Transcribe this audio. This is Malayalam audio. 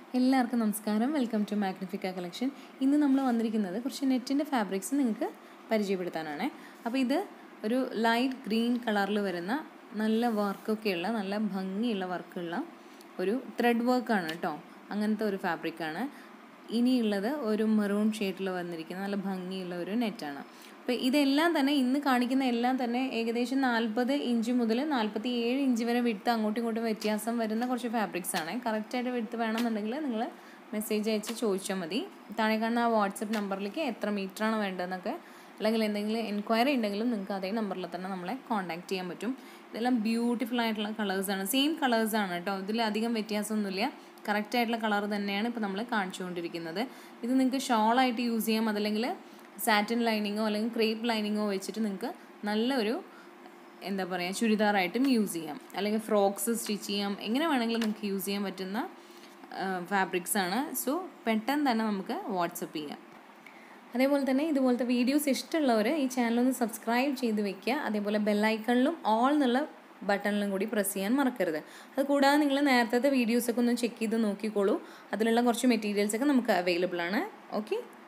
എല്ലാവർക്കും നമസ്കാരം വെൽക്കം ടു മാഗ്നിഫിക്ക കളക്ഷൻ ഇന്ന് നമ്മൾ വന്നിരിക്കുന്നത് കുറച്ച് നെറ്റിൻ്റെ ഫാബ്രിക്സ് നിങ്ങൾക്ക് പരിചയപ്പെടുത്താനാണ് അപ്പോൾ ഇത് ഒരു ലൈറ്റ് ഗ്രീൻ കളറിൽ വരുന്ന നല്ല വർക്കൊക്കെയുള്ള നല്ല ഭംഗിയുള്ള വർക്കുള്ള ഒരു ത്രെഡ് വർക്കാണ് കേട്ടോ അങ്ങനത്തെ ഒരു ഫാബ്രിക്കാണ് ഇനിയുള്ളത് ഒരു മെറൂൺ ഷെയ്ഡിൽ വന്നിരിക്കുന്ന നല്ല ഭംഗിയുള്ള ഒരു നെറ്റാണ് അപ്പോൾ ഇതെല്ലാം തന്നെ ഇന്ന് കാണിക്കുന്ന എല്ലാം തന്നെ ഏകദേശം നാൽപ്പത് ഇഞ്ച് മുതൽ നാൽപ്പത്തി ഏഴ് ഇഞ്ച് വരെ വിട്ട് അങ്ങോട്ടും ഇങ്ങോട്ടും വ്യത്യാസം വരുന്ന കുറച്ച് ഫാബ്രിക്സ് ആണ് കറക്റ്റായിട്ട് വിട്ട് വേണമെന്നുണ്ടെങ്കിൽ നിങ്ങൾ മെസ്സേജ് അയച്ച് ചോദിച്ചാൽ മതി താഴെ കാണുന്ന ആ വാട്സപ്പ് നമ്പറിലേക്ക് എത്ര മീറ്ററാണ് വേണ്ടതെന്നൊക്കെ അല്ലെങ്കിൽ എന്തെങ്കിലും എൻക്വയറി ഉണ്ടെങ്കിലും നിങ്ങൾക്ക് അതേ നമ്പറിൽ തന്നെ നമ്മളെ കോൺടാക്ട് ചെയ്യാൻ പറ്റും ഇതെല്ലാം ബ്യൂട്ടിഫുൾ ആയിട്ടുള്ള കളേഴ്സാണ് സെയിം കളേഴ്സാണ് കേട്ടോ ഇതിൽ അധികം വ്യത്യാസമൊന്നുമില്ല കറക്റ്റ് ആയിട്ടുള്ള കളർ തന്നെയാണ് ഇപ്പോൾ നമ്മൾ കാണിച്ചുകൊണ്ടിരിക്കുന്നത് ഇത് നിങ്ങൾക്ക് ഷോളായിട്ട് യൂസ് ചെയ്യാം അതല്ലെങ്കിൽ സാറ്റിൻ ലൈനിങ്ങോ അല്ലെങ്കിൽ ക്രേപ്പ് ലൈനിങ്ങോ വെച്ചിട്ട് നിങ്ങൾക്ക് നല്ലൊരു എന്താ പറയുക ചുരിദാറായിട്ടും യൂസ് ചെയ്യാം അല്ലെങ്കിൽ ഫ്രോക്സ് സ്റ്റിച്ച് ചെയ്യാം എങ്ങനെ വേണമെങ്കിലും നിങ്ങൾക്ക് യൂസ് ചെയ്യാൻ പറ്റുന്ന ഫാബ്രിക്സ് ആണ് സോ പെട്ടെന്ന് തന്നെ നമുക്ക് വാട്സപ്പ് ചെയ്യാം അതേപോലെ തന്നെ ഇതുപോലത്തെ വീഡിയോസ് ഇഷ്ടമുള്ളവർ ഈ ചാനലൊന്ന് സബ്സ്ക്രൈബ് ചെയ്ത് വെക്കുക അതേപോലെ ബെല്ലൈക്കണിലും ഓൾ എന്നുള്ള ബട്ടണിലും കൂടി പ്രസ് ചെയ്യാൻ മറക്കരുത് അത് കൂടാതെ നിങ്ങൾ നേരത്തെ വീഡിയോസൊക്കെ ഒന്ന് ചെക്ക് ചെയ്ത് നോക്കിക്കോളൂ അതിലുള്ള കുറച്ച് മെറ്റീരിയൽസൊക്കെ നമുക്ക് അവൈലബിൾ ആണ് ഓക്കെ